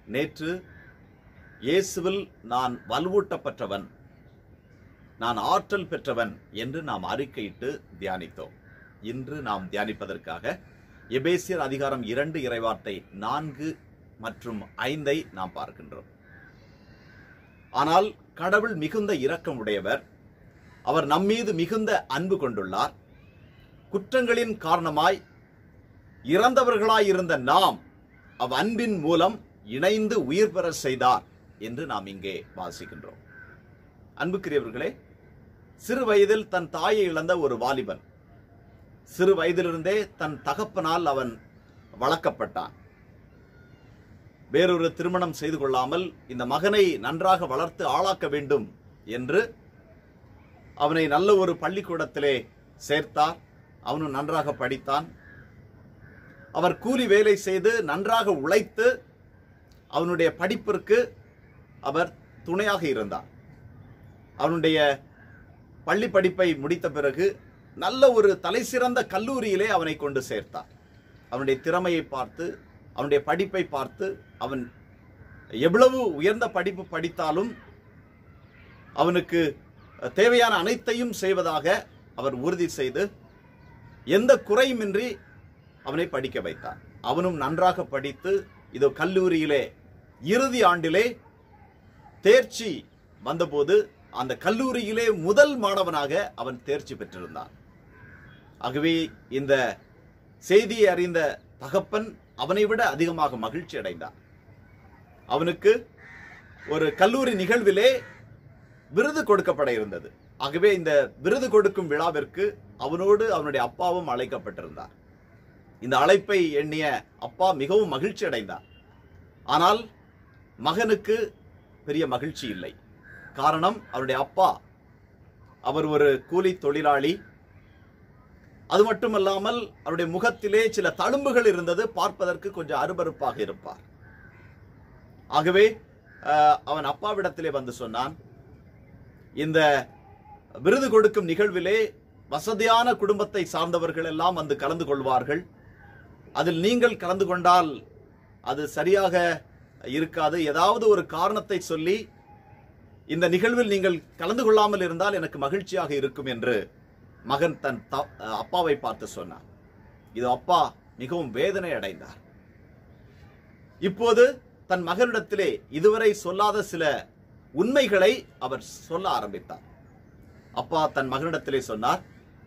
நேற்று இயேசுவில் நான் வலுவூட்டப்பட்டவன் நான் ஆற்றல் பெற்றவன் என்று நாம் அறிக்கையிட்டு தியானித்தோம் இன்று நாம் தியானிப்பதற்காக எபேசியர் அதிகாரம் இரண்டு இறைவார்த்தை நான்கு மற்றும் ஐந்தை நாம் பார்க்கின்றோம் ஆனால் கடவுள் மிகுந்த இரக்கம் உடையவர் அவர் நம்மீது மிகுந்த அன்பு கொண்டுள்ளார் குற்றங்களின் காரணமாய் இறந்தவர்களாயிருந்த நாம் அவ் அன்பின் மூலம் இணைந்து உயிர் பெற செய்தார் என்று நாம் இங்கே வாசிக்கின்றோம் அன்புக்குரியவர்களே சிறு வயதில் தன் தாயை இழந்த ஒரு வாலிபன் சிறு வயதிலிருந்தே தன் தகப்பனால் அவன் வளர்க்கப்பட்டான் வேறொரு திருமணம் செய்து கொள்ளாமல் இந்த மகனை நன்றாக வளர்த்து ஆளாக்க வேண்டும் என்று அவனை நல்ல ஒரு பள்ளிக்கூடத்திலே சேர்த்தார் அவனும் நன்றாக படித்தான் அவர் கூலி வேலை செய்து நன்றாக உழைத்து அவனுடைய படிப்பிற்கு அவர் துணையாக இருந்தார் அவனுடைய பள்ளி படிப்பை முடித்த பிறகு நல்ல ஒரு தலைசிறந்த கல்லூரியிலே அவனை கொண்டு சேர்த்தார் அவனுடைய திறமையை பார்த்து அவனுடைய படிப்பை பார்த்து அவன் எவ்வளவு உயர்ந்த படிப்பு படித்தாலும் அவனுக்கு தேவையான அனைத்தையும் செய்வதாக அவர் உறுதி செய்து எந்த குறையுமின்றி அவனை படிக்க வைத்தார் அவனும் நன்றாக படித்து இதோ கல்லூரியிலே இறுதி ஆண்டிலே தேர்ச்சி வந்தபோது அந்த கல்லூரியிலே முதல் மாணவனாக அவன் தேர்ச்சி பெற்றிருந்தான் ஆகவே இந்த செய்தியை அறிந்த தகப்பன் அவனை விட அதிகமாக மகிழ்ச்சி அடைந்தான் அவனுக்கு ஒரு கல்லூரி நிகழ்விலே விருது கொடுக்கப்பட இருந்தது ஆகவே இந்த விருது கொடுக்கும் விழாவிற்கு அவனோடு அவனுடைய அப்பாவும் அழைக்கப்பட்டிருந்தார் இந்த அழைப்பை எண்ணிய அப்பா மிகவும் மகிழ்ச்சி அடைந்தார் ஆனால் மகனுக்கு பெரிய மகிழ்ச்சி இல்லை காரணம் அவருடைய அப்பா அவர் ஒரு கூலி தொழிலாளி அது மட்டுமல்லாமல் அவருடைய முகத்திலே சில தழும்புகள் இருந்தது பார்ப்பதற்கு கொஞ்சம் அருபருப்பாக இருப்பார் ஆகவே அஹ், அவன் அப்பாவிடத்திலே வந்து சொன்னான் இந்த விருது கொடுக்கும் நிகழ்விலே வசதியான குடும்பத்தை சார்ந்தவர்கள் எல்லாம் வந்து கலந்து கொள்வார்கள் அதில் நீங்கள் கலந்து கொண்டால் அது சரியாக இருக்காது ஏதாவது ஒரு காரணத்தை சொல்லி இந்த நிகழ்வில் நீங்கள் கலந்து கொள்ளாமல் இருந்தால் எனக்கு மகிழ்ச்சியாக இருக்கும் என்று மகன் தன் த- அப்பாவை பார்த்து சொன்னார் இது அப்பா மிகவும் வேதனை அடைந்தார் இப்போது தன் மகனிடத்திலே இதுவரை சொல்லாத சில உண்மைகளை அவர் சொல்ல ஆரம்பித்தார் அப்பா தன் மகனிடத்திலே சொன்னார்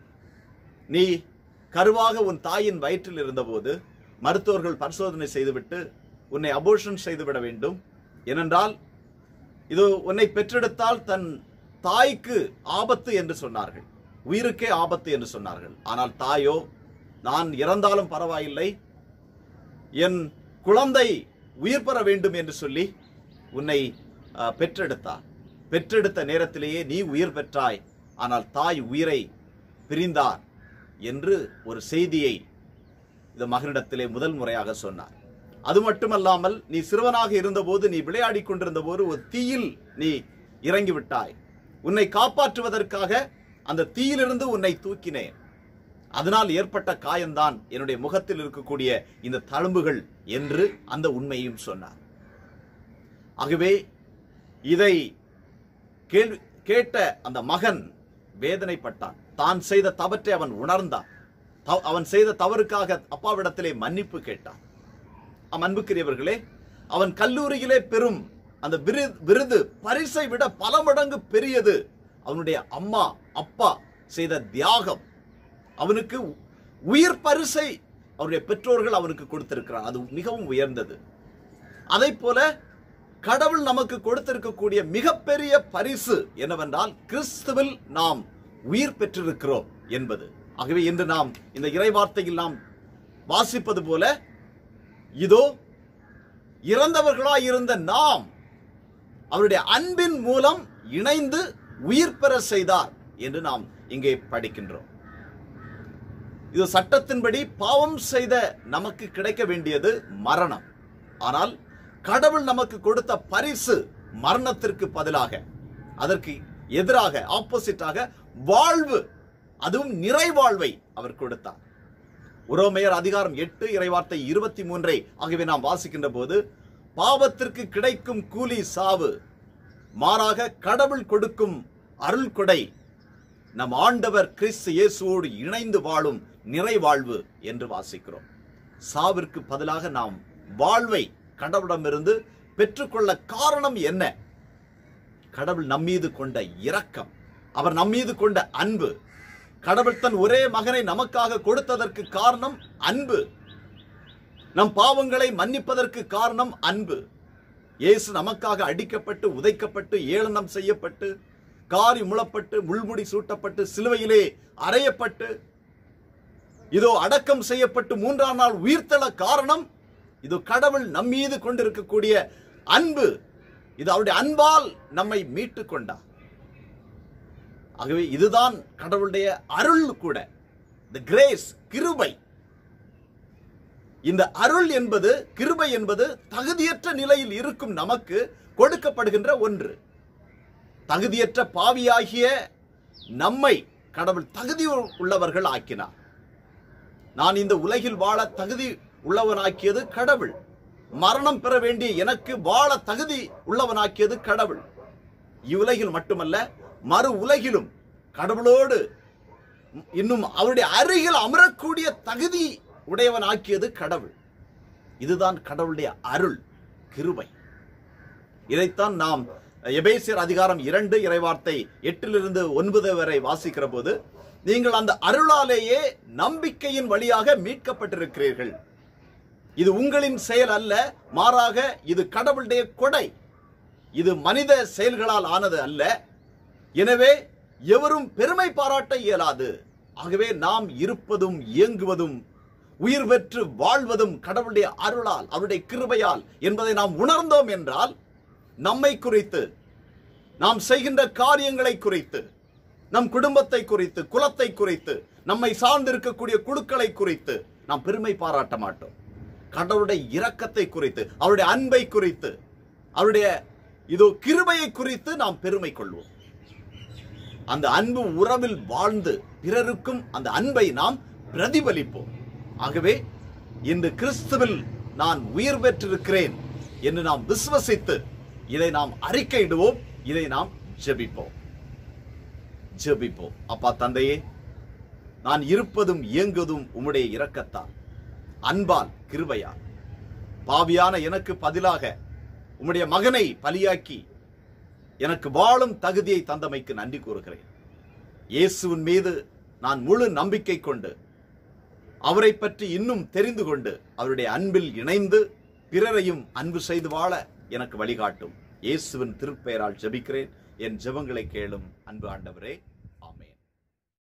நீ கருவாக உன் தாயின் வயிற்றில் இருந்தபோது மருத்துவர்கள் பரிசோதனை செய்துவிட்டு உன்னை அபோஷன் செய்துவிட வேண்டும் ஏனென்றால் இது உன்னை பெற்றெடுத்தால் தன் தாய்க்கு ஆபத்து என்று சொன்னார்கள் உயிருக்கே ஆபத்து என்று சொன்னார்கள் ஆனால் தாயோ நான் இறந்தாலும் பரவாயில்லை என் குழந்தை உயிர் பெற வேண்டும் என்று சொல்லி உன்னை அஹ், பெற்றெடுத்தார் பெற்றெடுத்த நேரத்திலேயே நீ உயிர் பெற்றாய் ஆனால் தாய் உயிரை பிரிந்தார் என்று ஒரு செய்தியை இந்த மகனிடத்திலே முதல் முறையாக சொன்னார் அது மட்டுமல்லாமல் நீ சிறுவனாக இருந்தபோது நீ விளையாடிக் கொண்டிருந்த போது ஒரு தீயில் நீ இறங்கி விட்டாய் உன்னை காப்பாற்றுவதற்காக அந்த தீயிலிருந்து உன்னை தூக்கினேன் அதனால் ஏற்பட்ட காயம்தான் என்னுடைய முகத்தில் இருக்கக்கூடிய இந்த தழும்புகள் என்று அந்த உண்மையும் சொன்னார் ஆகவே இதை கேள்வி கேட்ட அந்த மகன் வேதனைப்பட்டான் தான் செய்த தவற்றை அவன் உணர்ந்தான் த- அவன் செய்த தவறுக்காக அப்பாவிடத்திலே மன்னிப்பு கேட்டான் ஆம், அன்புக்குரியவர்களே அவன் கல்லூரியிலே பெறும் அந்த விருது விருது பரிசை விட பல மடங்கு பெரியது அவனுடைய அம்மா அப்பா செய்த தியாகம் அவனுக்கு உயிர் பரிசை அவருடைய பெற்றோர்கள் அவனுக்கு கொடுத்திருக்கிறார் அது மிகவும் உயர்ந்தது அதை போல கடவுள் நமக்கு கொடுத்திருக்கக்கூடிய மிகப்பெரிய பரிசு என்னவென்றால் கிறிஸ்துவில் நாம் உயிர் பெற்றிருக்கிறோம் என்பது ஆகவே இன்று நாம் இந்த இறைவார்த்தையில் நாம் வாசிப்பது போல இதோ இறந்தவர்களாய் இருந்த நாம் அவருடைய அன்பின் மூலம் இணைந்து உயிர் பெற செய்தார் என்று நாம் இங்கே படிக்கின்றோம் இது சட்டத்தின்படி பாவம் செய்த நமக்கு கிடைக்க வேண்டியது மரணம் ஆனால் கடவுள் நமக்கு கொடுத்த பரிசு மரணத்திற்கு பதிலாக அதற்கு எதிராக ஆப்போசிட்டாக வாழ்வு அதுவும் நிறைவாழ்வை அவர் கொடுத்தார் உரோமையர் அதிகாரம் எட்டு இறைவார்த்தை இருபத்தி மூன்றை ஆகவே நாம் வாசிக்கின்ற போது பாவத்திற்கு கிடைக்கும் கூலி சாவு மாறாக கடவுள் கொடுக்கும் அருள் கொடை நம் ஆண்டவர் கிறிஸ்து இயேசுவோடு இணைந்து வாழும் நிறைவாழ்வு என்று வாசிக்கிறோம் சாவிற்கு பதிலாக நாம் வாழ்வை கடவுளிடமிருந்து பெற்றுக்கொள்ள காரணம் என்ன கடவுள் நம்மீது கொண்ட இரக்கம் அவர் நம்மீது கொண்ட அன்பு கடவுள் தன் ஒரே மகனை நமக்காக கொடுத்ததற்கு காரணம் அன்பு நம் பாவங்களை மன்னிப்பதற்கு காரணம் அன்பு இயேசு நமக்காக அடிக்கப்பட்டு உதைக்கப்பட்டு ஏளனம் செய்யப்பட்டு காரி முழப்பட்டு முள்முடி சூட்டப்பட்டு சிலுவையிலே அறையப்பட்டு இதோ அடக்கம் செய்யப்பட்டு மூன்றாம் நாள் உயிர்த்தெழ காரணம் இதோ கடவுள் நம்மீது கொண்டிருக்கக்கூடிய அன்பு இது அவருடைய அன்பால் நம்மை மீட்டு கொண்டார் ஆகவே இதுதான் கடவுளுடைய அருள் கூட தி கிரேஸ் கிருபை இந்த அருள் என்பது கிருபை என்பது தகுதியற்ற நிலையில் இருக்கும் நமக்கு கொடுக்கப்படுகின்ற ஒன்று தகுதியற்ற பாவியாகிய நம்மை கடவுள் தகுதி உள்ளவர்கள் ஆக்கினார் நான் இந்த உலகில் வாழ தகுதி உள்ளவனாக்கியது கடவுள் மரணம் பெற வேண்டிய எனக்கு வாழ தகுதி உள்ளவனாக்கியது கடவுள் இவ்வுலகில் மட்டுமல்ல மறு உலகிலும் கடவுளோடு இன்னும் அவருடைய அருகில் அமரக்கூடிய தகுதி உடையவனாக்கியது கடவுள் இதுதான் கடவுளுடைய அருள் கிருபை இதைத்தான் நாம் எபேசியர் அதிகாரம் இரண்டு இறைவார்த்தை எட்டிலிருந்து ஒன்பது வரை வாசிக்கிற போது நீங்கள் அந்த அருளாலேயே நம்பிக்கையின் வழியாக மீட்கப்பட்டிருக்கிறீர்கள் இது உங்களின் செயல் அல்ல மாறாக இது கடவுளுடைய கொடை இது மனித செயல்களால் ஆனது அல்ல எனவே எவரும் பெருமை பாராட்ட இயலாது ஆகவே நாம் இருப்பதும் இயங்குவதும் உயிர் பெற்று வாழ்வதும் கடவுளுடைய அருளால் அவருடைய கிருபையால் என்பதை நாம் உணர்ந்தோம் என்றால் நம்மை குறித்து நாம் செய்கின்ற காரியங்களை குறித்து நம் குடும்பத்தை குறித்து குலத்தை குறித்து நம்மை சார்ந்திருக்கக்கூடிய குழுக்களை குறித்து நாம் பெருமை பாராட்ட மாட்டோம் கடவுளுடைய இரக்கத்தை குறித்து அவருடைய அன்பை குறித்து அவருடைய இதோ கிருபையை குறித்து நாம் பெருமை கொள்வோம் அந்த அன்பு உறவில் வாழ்ந்து பிறருக்கும் அந்த அன்பை நாம் பிரதிபலிப்போம் ஆகவே இன்று கிறிஸ்துவில் நான் உயிர் பெற்றிருக்கிறேன் என்று நாம் விசுவசித்து இதை நாம் அறிக்கையிடுவோம் இதை நாம் ஜெபிப்போம் ஜெபிப்போம் அப்பா தந்தையே நான் இருப்பதும் இயங்குவதும் உம்முடைய இரக்கத்தால் அன்பால் கிருபையால் பாவியான எனக்கு பதிலாக உம்முடைய மகனை பலியாக்கி எனக்கு வாழும் தகுதியை தந்தமைக்கு நன்றி கூறுகிறேன் இயேசுவின் மீது நான் முழு நம்பிக்கை கொண்டு அவரை பற்றி இன்னும் தெரிந்து கொண்டு அவருடைய அன்பில் இணைந்து பிறரையும் அன்பு செய்து வாழ எனக்கு வழிகாட்டும் இயேசுவின் திருப்பெயரால் ஜெபிக்கிறேன் என் ஜெபங்களை கேளும் அன்பு ஆண்டவரே